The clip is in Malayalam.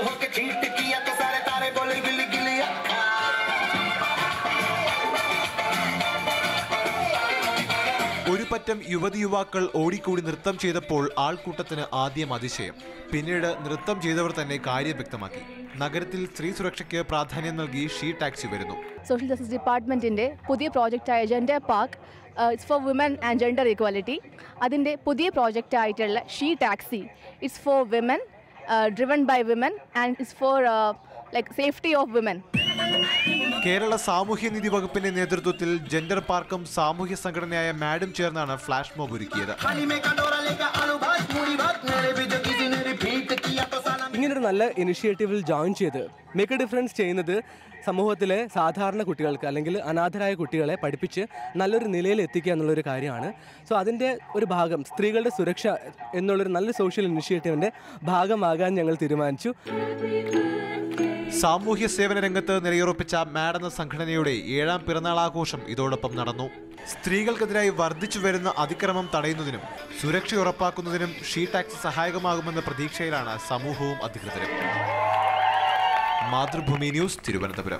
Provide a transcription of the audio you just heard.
होके चीट किया तो सारे तारे बोले गिली गिली अक्खा ഒരു പറ്റം യുവതി യുവാക്കൾ ഓടിക്കൂടി നൃത്തം ചെയ്തപ്പോൾ ആൾക്കൂട്ടത്തിന് ആദ്യം അതിശയം പിന്നീട് നൃത്തം ചെയ്തവർ തന്നെ കാര്യം വ്യക്തമാക്കി നഗരത്തിൽ സ്ത്രീ സുരക്ഷയ്ക്ക് പ്രാധാന്യം നൽകി ഷീ ടാക്സി വരുന്നു സോഷ്യൽ ജസ്റ്റിസ് ഡിപ്പാർട്ട്മെൻറ്റിൻ്റെ പുതിയ പ്രോജക്റ്റായ gender park it's for women and gender equality അതിൻ്റെ പുതിയ പ്രോജക്റ്റ് ആയിട്ടുള്ള she taxi it's for women driven by women and it's for like safety of women Kerala സാമൂഹ്യനീതി വകുപ്പിന്റെ നേതൃത്വത്തിൽ ജെൻഡർ പാർക്കും സാമൂഹ്യ സംഘടനയായ മാഡം ചേർന്നാണ് ഫ്ലാഷ് മോബ് ഒരുക്കിയത് खाली में कंडोरा लेकर आलू भात पूरी भात मेरे भी जो किसी ने रिपीट किया तो साला ഇങ്ങനൊരു നല്ല ഇനിഷ്യേറ്റീവിൽ ജോയിൻ ചെയ്ത് മേക്ക് എ ഡിഫറൻസ് ചെയ്യുന്നത് സമൂഹത്തിലെ സാധാരണ കുട്ടികൾക്ക് അല്ലെങ്കിൽ അനാഥരായ കുട്ടികളെ പഠിപ്പിച്ച് നല്ലൊരു നിലയിൽ എത്തിക്കുക എന്നുള്ളൊരു കാര്യമാണ് സോ അതിൻ്റെ ഒരു ഭാഗം സ്ത്രീകളുടെ സുരക്ഷ എന്നുള്ളൊരു നല്ല സോഷ്യൽ ഇനിഷ്യേറ്റീവിൻ്റെ ഭാഗമാകാൻ ഞങ്ങൾ തീരുമാനിച്ചു സാമൂഹ്യ സേവന രംഗത്ത് നിലയുറപ്പിച്ച മാഡ് എന്ന സംഘടനയുടെ ഏഴാം പിറന്നാൾ ആഘോഷം ഇതോടൊപ്പം നടന്നു സ്ത്രീകൾക്കെതിരായി വർദ്ധിച്ചു വരുന്ന അതിക്രമം തടയുന്നതിനും സുരക്ഷ ഉറപ്പാക്കുന്നതിനും ഷീ ടാക്സ് സഹായകമാകുമെന്ന പ്രതീക്ഷയിലാണ് സമൂഹവും അധികൃതരും മാതൃഭൂമി ന്യൂസ് തിരുവനന്തപുരം